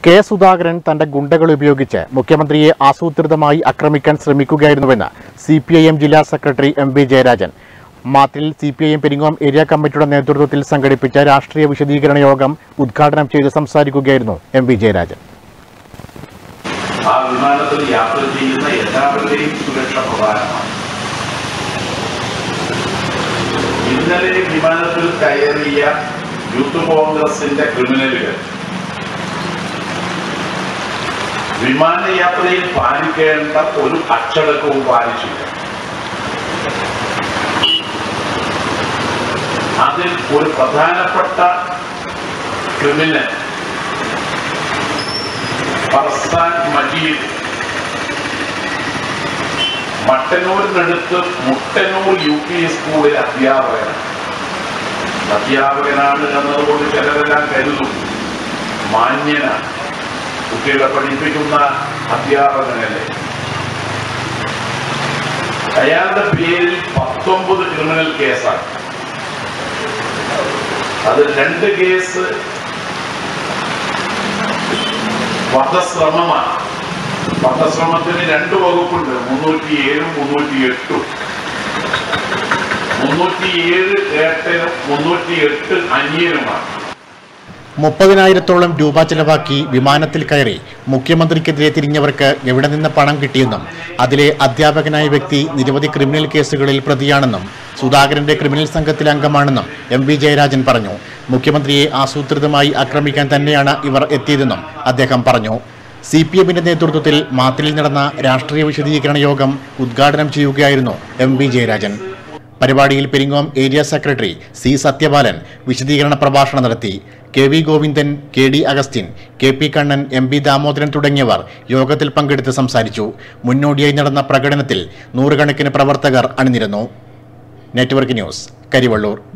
K Sudhakaran തന്റെ ഗുണ്ടകൾ ഉപയോഗിച്ച് മുഖ്യമന്ത്രിയെ ആസൂത്രിതമായി ആക്രമിക്കാൻ ശ്രമിക്കുകയായിരുന്നുവെന്ന് സി പി ഐ എം ജില്ലാ സെക്രട്ടറി എം വി ജയരാജൻ മാത്തിൽ C P I M Peringome area കമ്മിറ്റിയുടെ നേതൃത്വത്തിൽ സംഘടിപ്പിച്ച രാഷ്ട്രീയ വിശദീകരണ യോഗം ഉദ്ഘാടനം ചെയ്ത് സംസാരിക്കുകയായിരുന്നു എം വി ജയരാജൻ ആ വിമാനത്തിൽ യാത്ര ചെയ്യുന്ന എല്ലാവരുടെയും സുരക്ഷ പ്രധാനമാണ് ഇന്നലെ വിമാനത്തിൽ കയറിയ യൂത്ത് കോൺഗ്രസിന്റെ ക്രിമിനലുകൾ വിമാനയാത്രയിൽ പാലിക്കേണ്ട ഒരു അച്ചടക്കവും പാലിച്ചില്ല അതിൽ ഒരു പ്രധാനപ്പെട്ട ക്രിമിനൽ ഫർസാൻ മജീദ് മട്ടന്നൂരിനടുത്ത് മുട്ടന്നൂർ യു പി സ്കൂളിൽ അധ്യാപകനാണ് അധ്യാപകനാണ് എന്നതുകൊണ്ട് ചിലരെല്ലാം കരുതും മാന്യനാണ് കുട്ടികളെ പഠിപ്പിക്കുന്ന അധ്യാപകനല്ലേ അയാളുടെ പേരിൽ പത്തൊമ്പത് ക്രിമിനൽ കേസാണ് അത് രണ്ട് കേസ് വധശ്രമമാണ് വധശ്രമത്തിന് രണ്ട് വകുപ്പുണ്ട് മുന്നൂറ്റി ഏഴും മുന്നൂറ്റി എട്ടും മുന്നൂറ്റി ഏഴ് ഏട്ടനും മുന്നൂറ്റി എട്ട് അന്യനുമാണ് മുപ്പതിനായിരത്തോളം രൂപ ചെലവാക്കി വിമാനത്തിൽ കയറി മുഖ്യമന്ത്രിക്കെതിരെ തിരിഞ്ഞവർക്ക് എവിടെ നിന്ന് പണം കിട്ടിയെന്നും അതിലെ അധ്യാപകനായ വ്യക്തി നിരവധി ക്രിമിനൽ കേസുകളിൽ പ്രതിയാണെന്നും സുധാകരന്റെ ക്രിമിനൽ സംഘത്തിലെ അംഗമാണെന്നും എം വി ജയരാജൻ പറഞ്ഞു മുഖ്യമന്ത്രിയെ ആസൂത്രിതമായി ആക്രമിക്കാൻ തന്നെയാണ് ഇവർ എത്തിയതെന്നും അദ്ദേഹം പറഞ്ഞു സി പി എമ്മിന്റെ നേതൃത്വത്തിൽ മാത്തിലിൽ നടന്ന രാഷ്ട്രീയ വിശദീകരണ യോഗം ഉദ്ഘാടനം ചെയ്യുകയായിരുന്നു എം വി ജയരാജൻ പരിപാടിയിൽ Peringome area secretary C Sathyapalan വിശദീകരണ പ്രഭാഷണം നടത്തി K V Govindan K D Augustine K P Kannan M P Damodaran തുടങ്ങിയവർ യോഗത്തിൽ പങ്കെടുത്ത് സംസാരിച്ചു മുന്നോടിയായി നടന്ന പ്രകടനത്തിൽ നൂറുകണക്കിന് പ്രവർത്തകർ അണിനിരന്നു നെറ്റ്വർക്ക് ന്യൂസ് കരിവള്ളൂർ